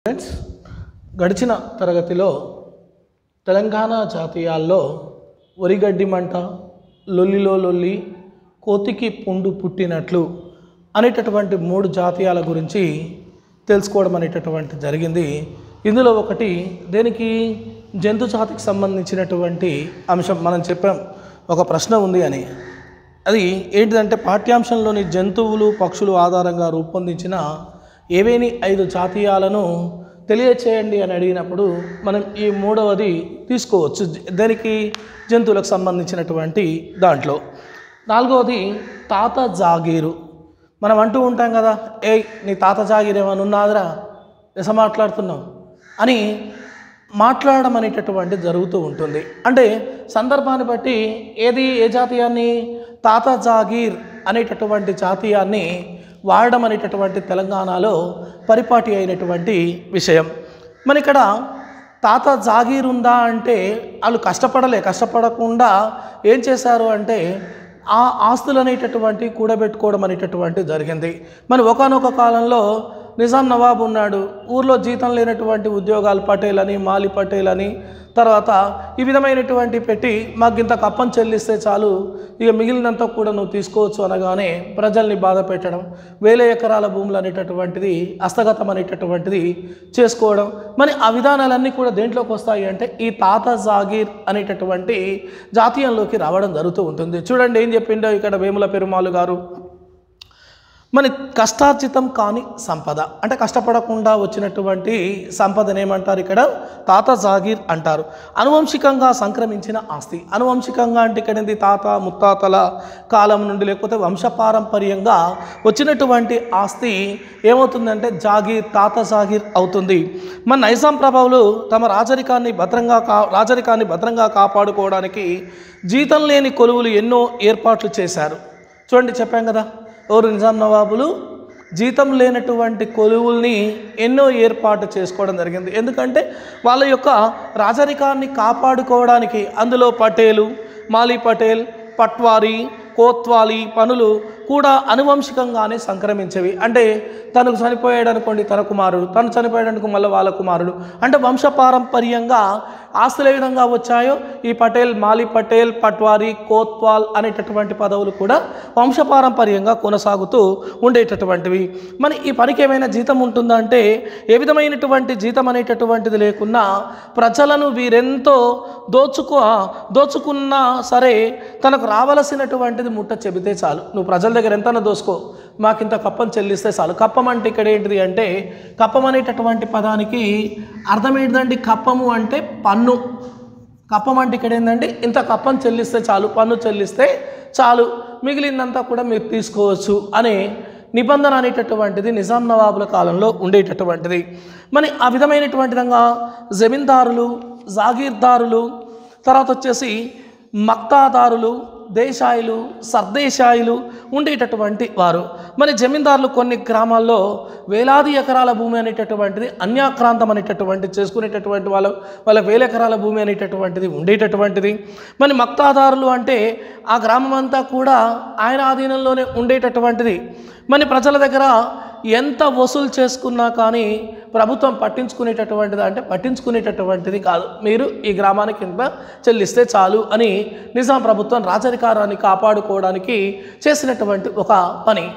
Friends గడిచిన తరగతిలో తెలంగాణ జాతీయాల్లో ఒరిగడ్డి మంట లొల్లిలో లొల్లి కోతికి పుండు పుట్టినట్లు అనేటటువంటి మూడు జాతీయాల గురించి తెలుసుకోవడం అనేటటువంటి జరిగింది ఇందులో ఒకటి దేనికి జంతు జాతికి సంబంధించినటువంటి అంశం మనం చెప్పాం ఒక ప్రశ్న ఉంది అని అది ఏంటిదంటే పాఠ్యాంశంలోని జంతువులు పక్షులు ఆధారంగా రూపొందించిన ఏవేని ఐదు జాతీయాలను తెలియచేయండి అని అడిగినప్పుడు మనం ఈ మూడవది తీసుకోవచ్చు దానికి జంతువులకు సంబంధించినటువంటి దాంట్లో నాలుగవది తాత జాగీరు మనం అంటూ ఉంటాం కదా ఏ నీ తాత జాగీరు ఏమైనా ఉన్నాదిరా ఎస మాట్లాడుతున్నావు అని మాట్లాడడం అనేటటువంటి జరుగుతూ ఉంటుంది అంటే సందర్భాన్ని బట్టి ఏది ఏ జాతీయాన్ని తాత జాగీర్ అనేటటువంటి జాతీయాన్ని వాడడం అనేటటువంటి తెలంగాణలో పరిపాటి అయినటువంటి విషయం మన ఇక్కడ తాత జాగీర్ ఉందా అంటే వాళ్ళు కష్టపడలే కష్టపడకుండా ఏం చేశారు అంటే ఆ ఆస్తులు అనేటటువంటి కూడబెట్టుకోవడం అనేటటువంటి జరిగింది మరి ఒకనొక కాలంలో నిజాం నవాబ్ ఉన్నాడు ఊర్లో జీతం లేనటువంటి ఉద్యోగాలు పటేల్ అని మాలి పటేల్ అని తర్వాత ఈ విధమైనటువంటి పెట్టి మాకు ఇంత కప్పం చెల్లిస్తే చాలు ఇక మిగిలినంత కూడా నువ్వు తీసుకోవచ్చు అనగానే ప్రజల్ని బాధ పెట్టడం వేల ఎకరాల భూములు అనేటటువంటిది హస్తగతం అనేటటువంటిది చేసుకోవడం మరి ఆ విధానాలన్నీ కూడా దేంట్లోకి వస్తాయి అంటే ఈ తాత జాగీర్ అనేటటువంటి జాతీయంలోకి రావడం జరుగుతూ ఉంటుంది చూడండి ఏం చెప్పిండో ఇక్కడ వేముల పెరుమాలు గారు మన కష్టార్జితం కాని సంపద అంటే కష్టపడకుండా వచ్చినటువంటి సంపదను ఏమంటారు ఇక్కడ తాత జాగీర్ అంటారు అనువంశికంగా సంక్రమించిన ఆస్తి అనువంశికంగా అంటే ఇక్కడ ఏంది తాత ముత్తాతల కాలం నుండి లేకపోతే వంశపారంపర్యంగా వచ్చినటువంటి ఆస్తి ఏమవుతుందంటే జాగీర్ తాత జాగీర్ అవుతుంది మన నైజాం ప్రభావులు తమ రాజరికాన్ని భద్రంగా కా రాజరికాన్ని భద్రంగా కాపాడుకోవడానికి జీతం లేని కొలువులు ఎన్నో ఏర్పాట్లు చేశారు చూడండి చెప్పాం కదా ఎవరు నిజాం నవాబులు జీతం లేనటువంటి కొలువుల్ని ఎన్నో ఏర్పాటు చేసుకోవడం జరిగింది ఎందుకంటే వాళ్ళ యొక్క రాజరికాన్ని కాపాడుకోవడానికి అందులో పటేలు మాలి పటేల్ పట్వారీ కోత్వాలి పనులు కూడా అనువంశికంగానే సంక్రమించేవి అంటే తనకు చనిపోయాడు అనుకోండి తన కుమారుడు తను చనిపోయాడనుకో మళ్ళీ వాళ్ళ కుమారుడు అంటే వంశపారంపర్యంగా ఆస్తులు ఏ విధంగా వచ్చాయో ఈ పటేల్ మాలి పటేల్ పట్వారీ కోత్వాల్ అనేటటువంటి పదవులు కూడా వంశపారంపర్యంగా కొనసాగుతూ ఉండేటటువంటివి మరి ఈ పనికి ఏమైనా జీతం ఉంటుందా అంటే ఏ విధమైనటువంటి జీతం అనేటటువంటిది లేకున్నా ప్రజలను వీరెంతో దోచుకో దోచుకున్నా సరే తనకు రావలసినటువంటిది ముట్ట చెబితే చాలు నువ్వు ప్రజల దగ్గర ఎంతైనా దోసుకో మాకింత కప్పం చెల్లిస్తే చాలు కప్పం అంటే ఇక్కడ ఏంటిది అంటే కప్పం అనేటటువంటి పదానికి అర్థం ఏంటిదండి కప్పము అంటే పన్ను కప్పం అంటే ఇక్కడ ఏంటంటే ఇంత కప్పం చెల్లిస్తే చాలు పన్ను చెల్లిస్తే చాలు మిగిలిందంతా కూడా మీరు తీసుకోవచ్చు అనే నిబంధన అనేటటువంటిది నిజాం నవాబుల కాలంలో ఉండేటటువంటిది మరి ఆ విధమైనటువంటి విధంగా జమీందారులు జాగీర్దారులు తర్వాత వచ్చేసి మక్తాదారులు దేశాయిలు సర్దేశాయిలు ఉండేటటువంటి వారు మరి జమీందారులు కొన్ని గ్రామాల్లో వేలాది ఎకరాల భూమి అనేటటువంటిది అన్యాక్రాంతం అనేటటువంటి చేసుకునేటటువంటి వాళ్ళ వాళ్ళ వేల ఎకరాల భూమి అనేటటువంటిది ఉండేటటువంటిది మరి మక్తాదారులు అంటే ఆ గ్రామం అంతా కూడా ఆయన ఆధీనంలోనే ఉండేటటువంటిది మరి ప్రజల దగ్గర ఎంత వసూలు చేసుకున్నా కానీ ప్రభుత్వం పట్టించుకునేటటువంటిది అంటే పట్టించుకునేటటువంటిది కాదు మీరు ఈ గ్రామానికి ఇంత చెల్లిస్తే చాలు అని నిజాం ప్రభుత్వం రాజరికారాన్ని కాపాడుకోవడానికి చేసినటువంటి ఒక పని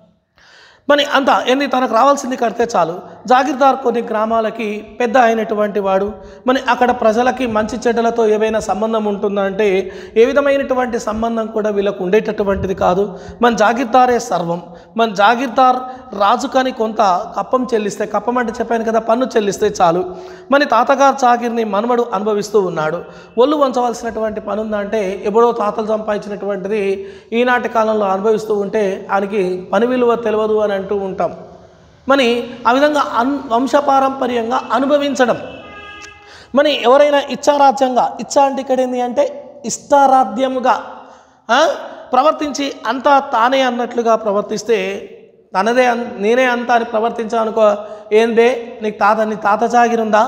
మరి అంత ఎన్ని తనకు రావాల్సింది కడితే చాలు జాగీర్దార్ కొన్ని గ్రామాలకి పెద్ద అయినటువంటి వాడు మరి అక్కడ ప్రజలకి మంచి చెడ్డలతో ఏవైనా సంబంధం ఉంటుందా అంటే ఏ విధమైనటువంటి సంబంధం కూడా వీళ్ళకు ఉండేటటువంటిది కాదు మన జాగీర్దారే సర్వం మన జాగీర్దార్ రాజు కానీ కొంత కప్పం చెల్లిస్తే కప్పం అంటే చెప్పాను కదా పన్ను చెల్లిస్తే చాలు మరి తాతగారు జాగీర్ని మనవడు అనుభవిస్తూ ఉన్నాడు ఒళ్ళు వంచవలసినటువంటి పని ఉందంటే ఎప్పుడో తాతలు సంపాదించినటువంటిది ఈనాటి కాలంలో అనుభవిస్తూ ఉంటే ఆయనకి పని విలువ తెలియదు అని అంటూ ఉంటాం మరి ఆ విధంగా అన్ వంశపారంపర్యంగా అనుభవించడం మరి ఎవరైనా ఇచ్చారాజ్యంగా ఇచ్చా అంటే ఇక్కడ ఏంటి అంటే ఇష్టారాధ్యముగా ఆ, ప్రవర్తించి అంతా తానే అన్నట్లుగా ప్రవర్తిస్తే తనదే అన్- నేనే అంతా అని ప్రవర్తించానుకో ఏందే నీకు తాత నీ తాత జాగిరుందా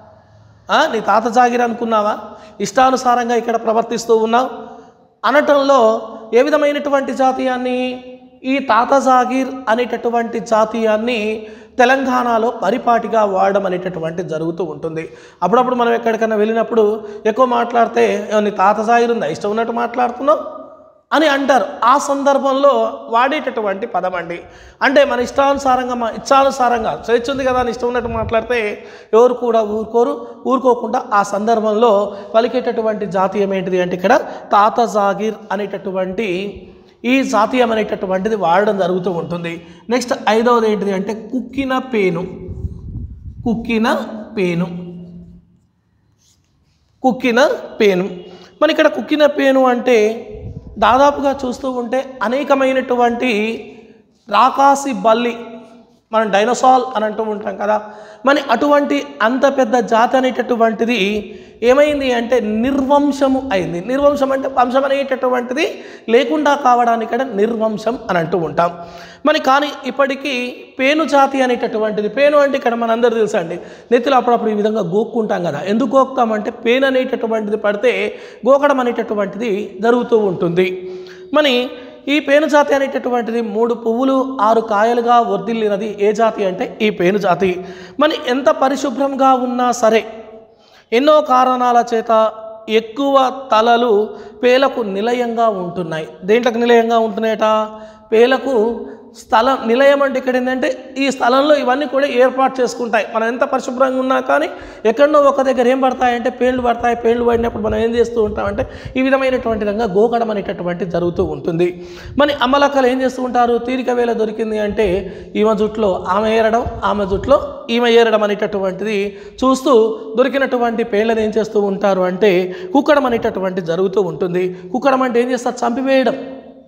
ఆ, నీ తాత జాగిరి అనుకున్నావా ఇష్టానుసారంగా ఇక్కడ ప్రవర్తిస్తూ ఉన్నావు అనటంలో ఏ విధమైనటువంటి జాతీయాన్ని ఈ తాత జాగీర్ అనేటటువంటి జాతీయాన్ని తెలంగాణలో పరిపాటిగా వాడడం అనేటటువంటి జరుగుతూ ఉంటుంది అప్పుడప్పుడు మనం ఎక్కడికైనా వెళ్ళినప్పుడు ఎక్కువ మాట్లాడితే "ఏ, నీ తాత సాయిరు ఉందా ఇష్టం ఉన్నట్టు మాట్లాడుతున్నావు అని అంటారు ఆ సందర్భంలో వాడేటటువంటి పదం అండి అంటే మన ఇష్టానుసారంగా మా ఇచ్చానుసారంగా స్వేచ్ఛ ఉంది కదా అని ఇష్టం ఉన్నట్టు మాట్లాడితే ఎవరు కూడా ఊరుకోరు ఊరుకోకుండా ఆ సందర్భంలో పలికేటటువంటి జాతీయం ఏంటిది అంటే ఇక్కడ తాత జాగీర్ అనేటటువంటి ఈ జాతీయం అనేటటువంటిది వాడడం జరుగుతూ ఉంటుంది నెక్స్ట్ ఐదవది ఏంటిది అంటే కుక్కిన పేను కుక్కిన పేను కుక్కిన పేను మన ఇక్కడ కుక్కిన పేను అంటే దాదాపుగా చూస్తూ ఉంటే అనేకమైనటువంటి రాకాసి బల్లి మనం డైనోసాల్ అని అంటూ ఉంటాం కదా మరి అటువంటి అంత పెద్ద జాతి అనేటటువంటిది ఏమైంది అంటే నిర్వంశము అయింది నిర్వంశం అంటే వంశం అనేటటువంటిది లేకుండా కావడానికి ఇక్కడ నిర్వంశం అని అంటూ ఉంటాం మరి కానీ ఇప్పటికీ పేను జాతి అనేటటువంటిది పేను అంటే ఇక్కడ మనందరూ తెలుసా అండి నెత్తిలో అప్పుడప్పుడు ఈ విధంగా గోక్కుంటాం కదా ఎందుకు గోక్తామంటే పేను అనేటటువంటిది పడితే గోకడం అనేటటువంటిది జరుగుతూ ఉంటుంది మరి ఈ పేను జాతి అనేటటువంటిది మూడు పువ్వులు ఆరు కాయలుగా వర్ధిల్లినది ఏ జాతి అంటే ఈ పేను జాతి మరి ఎంత పరిశుభ్రంగా ఉన్నా సరే ఎన్నో కారణాల చేత ఎక్కువ తలలు పేలకు నిలయంగా ఉంటున్నాయి దేంట్లకు నిలయంగా ఉంటున్నాయట పేలకు స్థలం నిలయం అంటే ఇక్కడ ఏంటంటే ఈ స్థలంలో ఇవన్నీ కూడా ఏర్పాటు చేసుకుంటాయి మనం ఎంత పరిశుభ్రంగా ఉన్నా కానీ ఎక్కడో ఒక దగ్గర ఏం పడతాయంటే పేర్లు పడతాయి పేర్లు పడినప్పుడు మనం ఏం చేస్తూ ఉంటామంటే ఈ విధమైనటువంటి విధంగా గోకడం అనేటటువంటి జరుగుతూ ఉంటుంది మరి అమ్మలక్కలు ఏం చేస్తూ ఉంటారు తీరిక వేళ దొరికింది అంటే ఈమె జుట్లో ఆమె ఏరడం ఆమె జుట్లో ఈమె ఏరడం అనేటటువంటిది చూస్తూ దొరికినటువంటి పేర్లను ఏం చేస్తూ ఉంటారు అంటే కుక్కడం అనేటటువంటి జరుగుతూ ఉంటుంది కుక్కడం అంటే ఏం చేస్తారు చంపివేయడం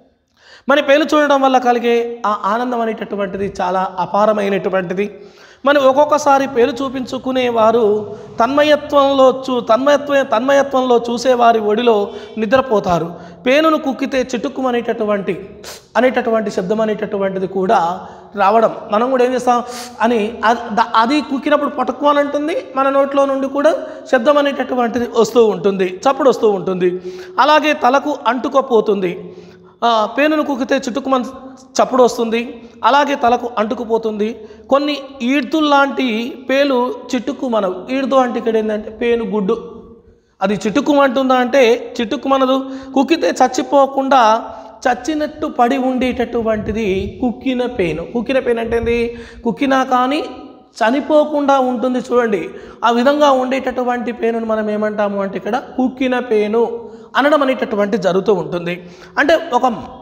మరి పేలు చూడడం వల్ల కలిగే ఆ ఆనందం అనేటటువంటిది చాలా అపారమైనటువంటిది మరి ఒక్కొక్కసారి పేరు చూపించుకునే వారు తన్మయత్వంలో చూ తన్మయత్వ తన్మయత్వంలో చూసేవారి ఒడిలో నిద్రపోతారు పేనును కుక్కితే చిటుక్కుమనేటటువంటి అనేటటువంటి శబ్దం అనేటటువంటిది కూడా రావడం మనం కూడా ఏం చేస్తాం అని అది ద- అది కుక్కినప్పుడు పట్టుకోవాలంటుంది మన నోట్లో నుండి కూడా శబ్దం అనేటటువంటిది వస్తూ ఉంటుంది చప్పుడు వస్తూ ఉంటుంది అలాగే తలకు అంటుకోపోతుంది ఆ, పేనును కుక్కితే చుట్టుకుమని చప్పుడు వస్తుంది అలాగే తలకు అంటుకుపోతుంది కొన్ని ఈడ్తుల్లాంటి పేలు చిట్టుకు మనవు ఈడుతు అంటే ఇక్కడ ఏంటంటే పేను గుడ్డు అది చిట్టుకుమంటుందా అంటే చిట్టుకుమనదు కుక్కితే చచ్చిపోకుండా చచ్చినట్టు పడి ఉండేటటువంటిది కుక్కిన పేను కుక్కిన పేను అంటే ఏంది కుక్కినా కానీ చనిపోకుండా ఉంటుంది చూడండి ఆ విధంగా ఉండేటటువంటి పేనును మనం ఏమంటాము అంటే ఇక్కడ కుక్కిన పేను అనడం అనేటటువంటి జరుగుతూ ఉంటుంది అంటే ఒక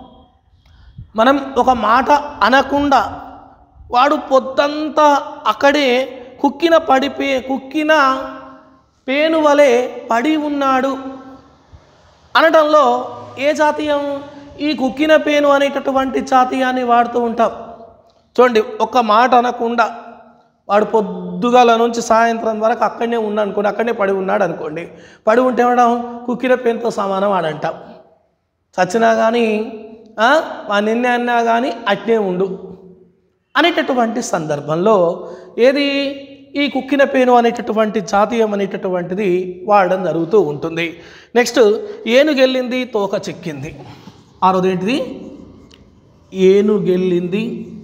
మనం ఒక మాట అనకుండా వాడు పొద్దంతా అక్కడే కుక్కిన పడిపే కుక్కిన పేను వలె పడి ఉన్నాడు అనడంలో ఏ జాతీయం ఈ కుక్కిన పేను అనేటటువంటి జాతీయాన్ని వాడుతూ ఉంటాం చూడండి ఒక్క మాట అనకుండా వాడు పొద్దుగాల నుంచి సాయంత్రం వరకు అక్కడనే ఉన్నాడు అనుకోండి అక్కడనే పడి ఉన్నాడు అనుకోండి పడి ఉంటే ఏమడం కుక్కిన పేనుతో సమానం ఆడంటాం చచ్చినా కానీ వాడు నిన్నే అన్నా కానీ అట్నే ఉండు అనేటటువంటి సందర్భంలో ఏది ఈ కుక్కిన పేను అనేటటువంటి జాతీయం అనేటటువంటిది వాడడం జరుగుతూ ఉంటుంది నెక్స్ట్ ఏనుగెళ్ళింది తోక చిక్కింది ఆరోది ఏంటిది ఏనుగెళ్ళింది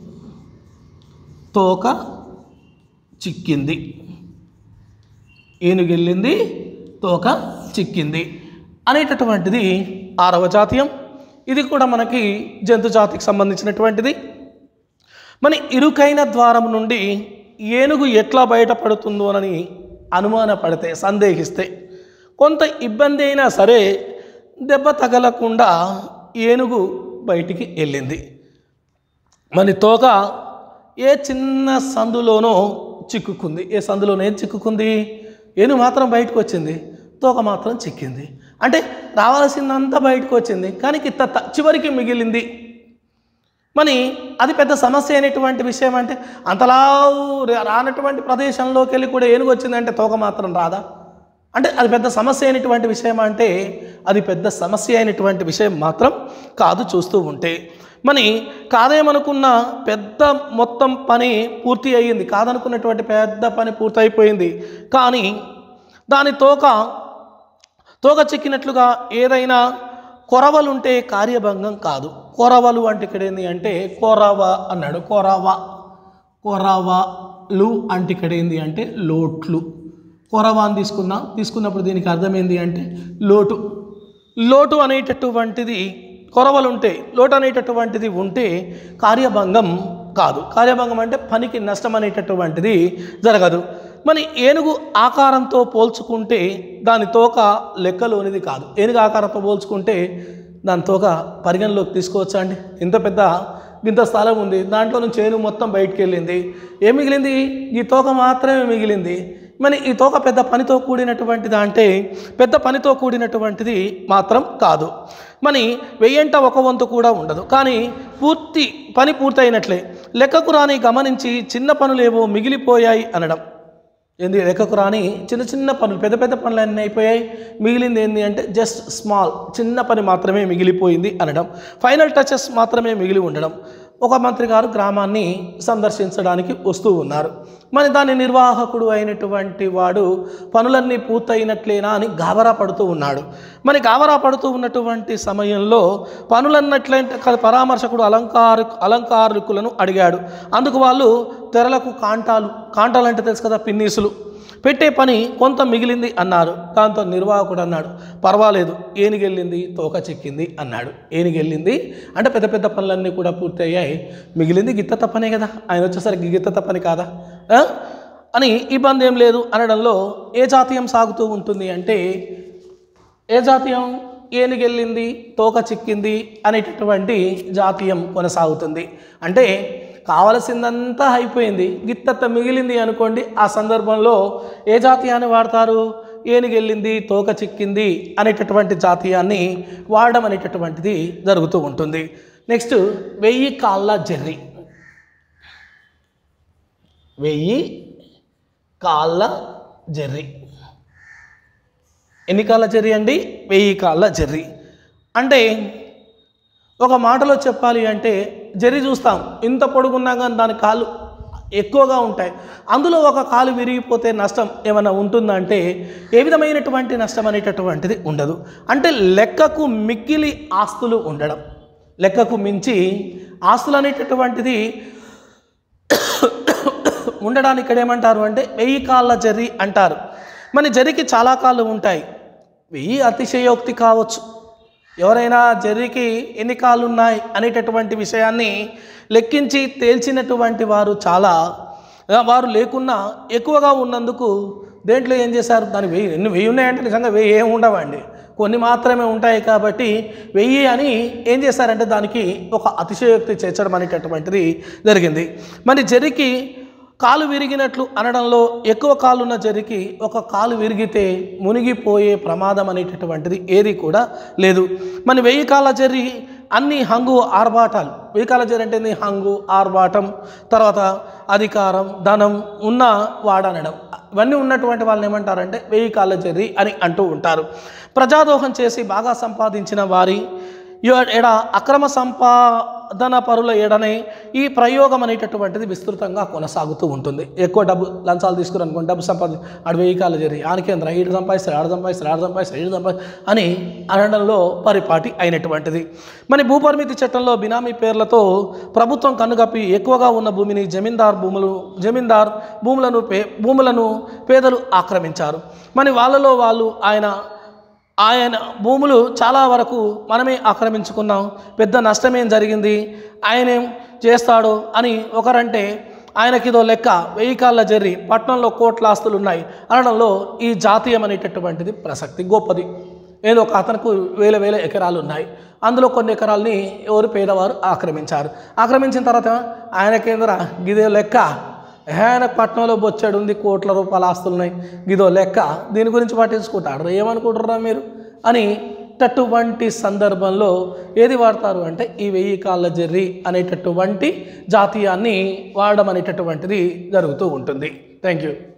తోక చిక్కింది ఏనుగెళ్ళింది తోక చిక్కింది అనేటటువంటిది ఆరవ జాతీయం ఇది కూడా మనకి జంతు జాతికి సంబంధించినటువంటిది మన ఇరుకైన ద్వారం నుండి ఏనుగు ఎట్లా బయటపడుతుందోనని అనుమానపడితే సందేహిస్తే కొంత ఇబ్బంది అయినా సరే దెబ్బ తగలకుండా ఏనుగు బయటికి వెళ్ళింది మన తోక ఏ చిన్న సందులోనో చిక్కుకుంది ఏ సందులోనో ఏం చిక్కుకుంది ఏనుగు మాత్రం బయటకు వచ్చింది తోక మాత్రం చిక్కింది అంటే రావాల్సిందంతా బయటకు వచ్చింది కానీ కిత్త త- చివరికి మిగిలింది మరి అది పెద్ద సమస్య అయినటువంటి విషయం అంటే అంతలా రా- రానటువంటి ప్రదేశంలోకి వెళ్ళి కూడా ఏనుగు వచ్చిందంటే తోక మాత్రం రాదా అంటే అది పెద్ద సమస్య అయినటువంటి విషయం అంటే అది పెద్ద సమస్య అయినటువంటి విషయం మాత్రం కాదు చూస్తూ ఉంటే మరి కాదేమనుకున్న పెద్ద మొత్తం పని పూర్తి అయ్యింది కాదనుకున్నటువంటి పెద్ద పని పూర్తయిపోయింది కానీ దాని తోక తోక చిక్కినట్లుగా ఏదైనా కొరవలుంటే కార్యభంగం కాదు కొరవలు అంటే ఇక్కడ ఏంది అంటే కొరవ అన్నాడు కొరవ కొరవలు అంటే ఇక్కడ ఏంది అంటే లోట్లు కొరవ అని తీసుకున్నాం తీసుకున్నప్పుడు దీనికి అర్థం ఏంది అంటే లోటు లోటు అనేటటువంటిది కొరవలు ఉంటే లోటు అనేటటువంటిది ఉంటే కార్యభంగం కాదు కార్యభంగం అంటే పనికి నష్టం అనేటటువంటిది జరగదు మరి ఏనుగు ఆకారంతో పోల్చుకుంటే దాని తోక లెక్కలోనిది కాదు ఏనుగు ఆకారంతో పోల్చుకుంటే దాని తోక పరిగణలోకి తీసుకోవచ్చా అండి ఇంత పెద్ద ఇంత స్థలం ఉంది దాంట్లో నుంచి ఏనుగు మొత్తం బయటికి వెళ్ళింది ఏం మిగిలింది ఈ తోక మాత్రమే మిగిలింది మరి ఈ తోక పెద్ద పనితో కూడినటువంటిది అంటే పెద్ద పనితో కూడినటువంటిది మాత్రం కాదు మరి వెయ్యంట ఒక వంతు కూడా ఉండదు కానీ పూర్తి పని పూర్తయినట్లే లెక్కకు రాని గమనించి చిన్న పనులేవో మిగిలిపోయాయి అనడం ఏంది లెక్కకు రాని చిన్న చిన్న పనులు పెద్ద పెద్ద పనులు అన్నీ అయిపోయాయి మిగిలింది ఏంది అంటే జస్ట్ స్మాల్ చిన్న పని మాత్రమే మిగిలిపోయింది అనడం ఫైనల్ టచెస్ మాత్రమే మిగిలి ఉండడం ఒక మంత్రి గారు గ్రామాన్ని సందర్శించడానికి వస్తూ ఉన్నారు మరి దాని నిర్వాహకుడు అయినటువంటి వాడు పనులన్నీ పూర్తయినట్లేనా అని గాబరా పడుతూ ఉన్నాడు మరి గాబరా పడుతూ ఉన్నటువంటి సమయంలో పనులన్నట్లయితే పరామర్శకుడు అలంకారు అలంకారుకులను అడిగాడు అందుకు వాళ్ళు తెరలకు కాంటాలు కాంటాలు అంటే తెలుసు కదా పిన్నీసులు పెట్టే పని కొంత మిగిలింది అన్నారు దాంతో నిర్వాహకుడు అన్నాడు పర్వాలేదు ఏనిగెళ్ళింది తోక చెక్కింది అన్నాడు ఏనిగెళ్ళింది అంటే పెద్ద పెద్ద పనులన్నీ కూడా పూర్తి అయ్యాయి మిగిలింది గిత్త పనే కదా ఆయన వచ్చేసరికి గిత్త పని కాదా ఆ? అని ఇబ్బంది ఏం లేదు అనడంలో ఏ జాతీయం సాగుతూ ఉంటుంది అంటే ఏ జాతీయం ఏనుగెళ్ళింది తోక చిక్కింది అనేటటువంటి జాతీయం కొనసాగుతుంది అంటే కావలసిందంతా అయిపోయింది గిత్తత్త మిగిలింది అనుకోండి ఆ సందర్భంలో ఏ జాతీయాన్ని వాడతారు ఏనుగెళ్ళింది తోక చిక్కింది అనేటటువంటి జాతీయాన్ని వాడడం అనేటటువంటిది జరుగుతూ ఉంటుంది నెక్స్ట్ వెయ్యి కాళ్ళ జర్రి వెయ్యి కాళ్ళ జర్రి ఎన్ని కాళ్ళ జర్రి అండి వెయ్యి కాళ్ళ జర్రి అంటే ఒక మాటలో చెప్పాలి అంటే జరి చూస్తాం ఇంత పొడుగున్నా కానీ దాని కాళ్ళు ఎక్కువగా ఉంటాయి అందులో ఒక కాలు విరిగిపోతే నష్టం ఏమైనా ఉంటుందంటే ఏ విధమైనటువంటి నష్టం అనేటటువంటిది ఉండదు అంటే లెక్కకు మిక్కిలి ఆస్తులు ఉండడం లెక్కకు మించి ఆస్తులు అనేటటువంటిది ఉండడానికి ఇక్కడ ఏమంటారు అంటే వెయ్యి కాళ్ళ జరి అంటారు మన జరికి చాలా కాళ్ళు ఉంటాయి వెయ్యి అతిశయోక్తి కావచ్చు ఎవరైనా జర్రికి ఎన్ని కాళ్ళు ఉన్నాయి అనేటటువంటి విషయాన్ని లెక్కించి తేల్చినటువంటి వారు చాలా ఆ, వారు లేకున్నా ఎక్కువగా ఉన్నందుకు దేంట్లో ఏం చేశారు దాని వెయ్యి ఎన్ని వెయ్యి ఉన్నాయంటే నిజంగా వెయ్యి ఏమి ఉండవండి కొన్ని మాత్రమే ఉంటాయి కాబట్టి వెయ్యి అని ఏం చేశారంటే దానికి ఒక అతిశయోక్తి చేర్చడం అనేటటువంటిది జరిగింది మరి జరికి కాలు విరిగినట్లు అనడంలో ఎక్కువ కాలున్న జరికి ఒక కాలు విరిగితే మునిగిపోయే ప్రమాదం అనేటటువంటిది ఏది కూడా లేదు మన వెయ్యి కాళ్ళ జరి అన్ని హంగు ఆర్భాటాలు వెయ్యి కాళ్ళ జరి అంటే ఏంది? హంగు ఆర్భాటం తర్వాత అధికారం ధనం ఉన్న వాడనడం ఇవన్నీ ఉన్నటువంటి వాళ్ళని ఏమంటారంటే వెయ్యి కాళ్ళ జర్రి అని అంటూ ఉంటారు ప్రజాదోహం చేసి బాగా సంపాదించిన వారి ఎ- ఎడ అక్రమ సంపాదన పరుల ఎడనే ఈ ప్రయోగం అనేటటువంటిది విస్తృతంగా కొనసాగుతూ ఉంటుంది ఎక్కువ డబ్బు లంచాలు తీసుకుని అనుకోండి డబ్బు సంపాది ఆడు వెయ్యి కాలు జరిగి ఆనకేంద్ర ఈడు సంపాదిస్తారు ఆడ సంపాదిస్తారు ఆడ సంపాదిస్తారు ఈడు సంపాది అని అనడంలో పరిపాటి అయినటువంటిది మరి భూపరిమితి చట్టంలో బినామీ పేర్లతో ప్రభుత్వం కన్నుగప్పి ఎక్కువగా ఉన్న భూమిని జమీందార్ భూములు జమీందార్ భూములను పే భూములను పేదలు ఆక్రమించారు మరి వాళ్ళలో వాళ్ళు ఆయన ఆయన భూములు చాలా వరకు మనమే ఆక్రమించుకున్నాం పెద్ద నష్టమేం జరిగింది ఆయన ఏం చేస్తాడు అని ఒకరంటే ఆయనకిదో లెక్క వెయ్యి కాళ్ళ జర్రి పట్టణంలో కోట్ల ఆస్తులు ఉన్నాయి అనడంలో ఈ జాతీయం అనేటటువంటిది ప్రసక్తి గొప్పది ఏదో ఒక అతనికి వేల వేల ఎకరాలు ఉన్నాయి అందులో కొన్ని ఎకరాలని ఎవరు పేదవారు ఆక్రమించారు ఆక్రమించిన తర్వాత ఆయన కేంద్ర గిదే లెక్క ఆయన పట్టణంలో బొచ్చాడు ఉంది కోట్ల రూపాయల ఆస్తులు ఉన్నాయి గిదో లెక్క దీని గురించి పట్టించుకుంటాడు ఏమనుకుంటారా మీరు అని అటువంటి సందర్భంలో ఏది వాడతారు అంటే ఈ వెయ్యి కాళ్ళ జర్రి అనేటటువంటి జాతీయాన్ని వాడడం అనేటటువంటిది జరుగుతూ ఉంటుంది థ్యాంక్ యూ